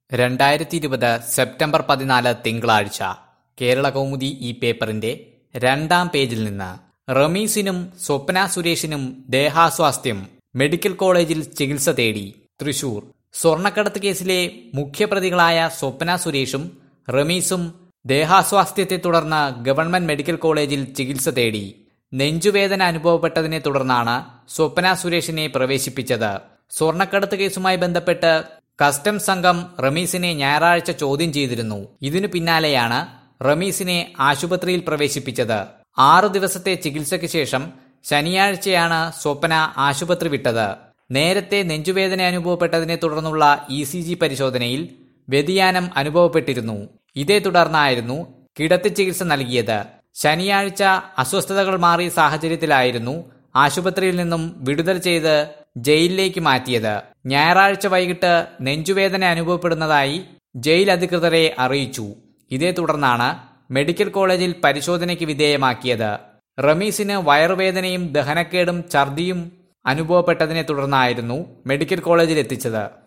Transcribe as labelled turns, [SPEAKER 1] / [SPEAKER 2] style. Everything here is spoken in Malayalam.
[SPEAKER 1] രണ്ടായിരത്തി ഇരുപത് സെപ്റ്റംബർ പതിനാല് തിങ്കളാഴ്ച കേരള കൗമുദി ഈ പേപ്പറിന്റെ രണ്ടാം പേജിൽ നിന്ന് റമീസിനും സ്വപ്ന സുരേഷിനും ദേഹാസ്വാസ്ഥ്യം മെഡിക്കൽ കോളേജിൽ ചികിത്സ തേടി തൃശൂർ സ്വർണ്ണക്കടത്ത് കേസിലെ മുഖ്യപ്രതികളായ സ്വപ്ന സുരേഷും റമീസും ദേഹാസ്വാസ്ഥ്യത്തെ തുടർന്ന് ഗവൺമെന്റ് മെഡിക്കൽ കോളേജിൽ ചികിത്സ തേടി നെഞ്ചുവേദന അനുഭവപ്പെട്ടതിനെ തുടർന്നാണ് സ്വപ്ന സുരേഷിനെ പ്രവേശിപ്പിച്ചത് സ്വർണ്ണക്കടത്ത് കേസുമായി ബന്ധപ്പെട്ട് കസ്റ്റംസ് സംഘം റമീസിനെ ഞായറാഴ്ച ചോദ്യം ചെയ്തിരുന്നു ഇതിനു പിന്നാലെയാണ് റമീസിനെ ആശുപത്രിയിൽ പ്രവേശിപ്പിച്ചത് ആറു ദിവസത്തെ ചികിത്സയ്ക്ക് ശേഷം ശനിയാഴ്ചയാണ് സ്വപ്ന ആശുപത്രി വിട്ടത് നേരത്തെ നെഞ്ചുവേദന അനുഭവപ്പെട്ടതിനെ തുടർന്നുള്ള ഇ സി ജി പരിശോധനയിൽ വ്യതിയാനം അനുഭവപ്പെട്ടിരുന്നു ഇതേ തുടർന്നായിരുന്നു കിടത്തി ചികിത്സ നൽകിയത് ശനിയാഴ്ച അസ്വസ്ഥതകൾ മാറിയ സാഹചര്യത്തിലായിരുന്നു ആശുപത്രിയിൽ നിന്നും വിടുതൽ ചെയ്ത് ജയിലിലേക്ക് മാറ്റിയത് ഞായറാഴ്ച വൈകിട്ട് നെഞ്ചുവേദന അനുഭവപ്പെടുന്നതായി ജയിൽ അധികൃതരെ അറിയിച്ചു ഇതേ തുടർന്നാണ് മെഡിക്കൽ കോളേജിൽ പരിശോധനയ്ക്ക് വിധേയമാക്കിയത് റമീസിന് വയറുവേദനയും ദഹനക്കേടും ഛർദിയും അനുഭവപ്പെട്ടതിനെ തുടർന്നായിരുന്നു മെഡിക്കൽ കോളേജിൽ എത്തിച്ചത്